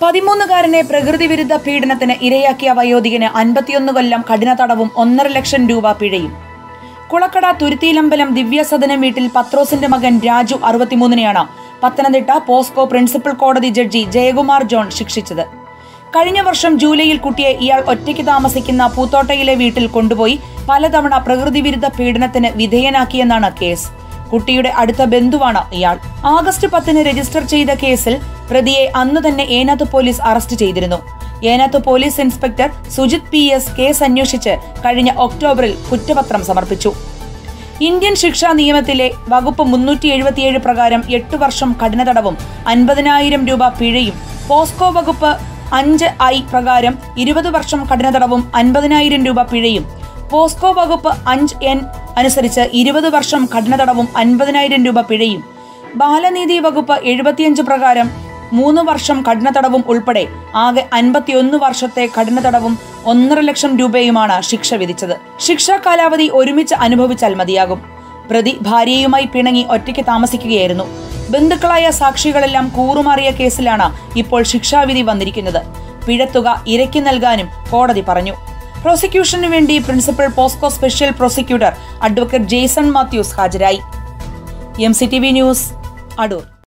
പതിമൂന്നുകാരനെ പ്രകൃതിവിരുദ്ധ പീഡനത്തിന് ഇരയാക്കിയ വയോധികന് അൻപത്തിയൊന്ന് കൊല്ലം കഠിന തടവും ഒന്നര ലക്ഷം രൂപ പിഴയും കുളക്കട തുരുത്തിയിലമ്പലം ദിവ്യസദനം വീട്ടിൽ പത്രോസിന്റെ മകൻ രാജു അറുപത്തിമൂന്നിനെയാണ് പത്തനംതിട്ട പോസ്കോ പ്രിൻസിപ്പൽ കോടതി ജഡ്ജി ജയകുമാർ ജോൺ ശിക്ഷിച്ചത് കഴിഞ്ഞ വർഷം ജൂലൈയിൽ കുട്ടിയെ ഇയാൾ ഒറ്റയ്ക്ക് താമസിക്കുന്ന പൂത്തോട്ടയിലെ വീട്ടിൽ കൊണ്ടുപോയി പലതവണ പ്രകൃതിവിരുദ്ധ പീഡനത്തിന് വിധേയനാക്കിയെന്നാണ് കേസ് കുട്ടിയുടെ അടുത്ത ബന്ധുവാണ് ഇയാൾ ആഗസ്റ്റ് പത്തിന് രജിസ്റ്റർ ചെയ്ത കേസിൽ പ്രതിയെ അന്ന് തന്നെ ഏനാത്ത് പോലീസ് അറസ്റ്റ് ചെയ്തിരുന്നു Enath police inspector Sujith P S case അന്വേഷിച്ച് കഴിഞ്ഞ ഒക്ടോബറിൽ കുറ്റപത്രം സമർപ്പിച്ചു ഇന്ത്യൻ ശിക്ഷാ നിയമത്തിലെ വകുപ്പ് മുന്നൂറ്റി എഴുപത്തിയേഴ് പ്രകാരം എട്ട് വർഷം കഠിന തടവും അൻപതിനായിരം രൂപ പിഴയും പോസ്കോ വകുപ്പ് അഞ്ച് ഐ പ്രകാരം ഇരുപത് വർഷം കഠിന തടവും അൻപതിനായിരം രൂപ പിഴയും പോസ്കോ വകുപ്പ് അഞ്ച് എൻ അനുസരിച്ച് ഇരുപത് വർഷം കഠിന തടവും അൻപതിനായിരം രൂപ പിഴയും ബാലനീതി വകുപ്പ് എഴുപത്തിയഞ്ച് പ്രകാരം മൂന്ന് വർഷം കഠിന തടവും ഉൾപ്പെടെ ആകെ അൻപത്തിയൊന്ന് വർഷത്തെ കഠിന തടവും ഒന്നര ലക്ഷം രൂപയുമാണ് ശിക്ഷ വിധിച്ചത് ശിക്ഷാ കാലാവധി ഒരുമിച്ച് അനുഭവിച്ചാൽ മതിയാകും പ്രതി ഭാര്യയുമായി പിണങ്ങി ഒറ്റയ്ക്ക് താമസിക്കുകയായിരുന്നു ബന്ധുക്കളായ സാക്ഷികളെല്ലാം കൂറുമാറിയ കേസിലാണ് ഇപ്പോൾ ശിക്ഷാവിധി വന്നിരിക്കുന്നത് പിഴത്തുക ഇരയ്ക്ക് നൽകാനും കോടതി പറഞ്ഞു പ്രോസിക്യൂഷനു വേണ്ടി principal POCSO special prosecutor advocate Jaison Mathews ഹാജരായി M C T V news Adoor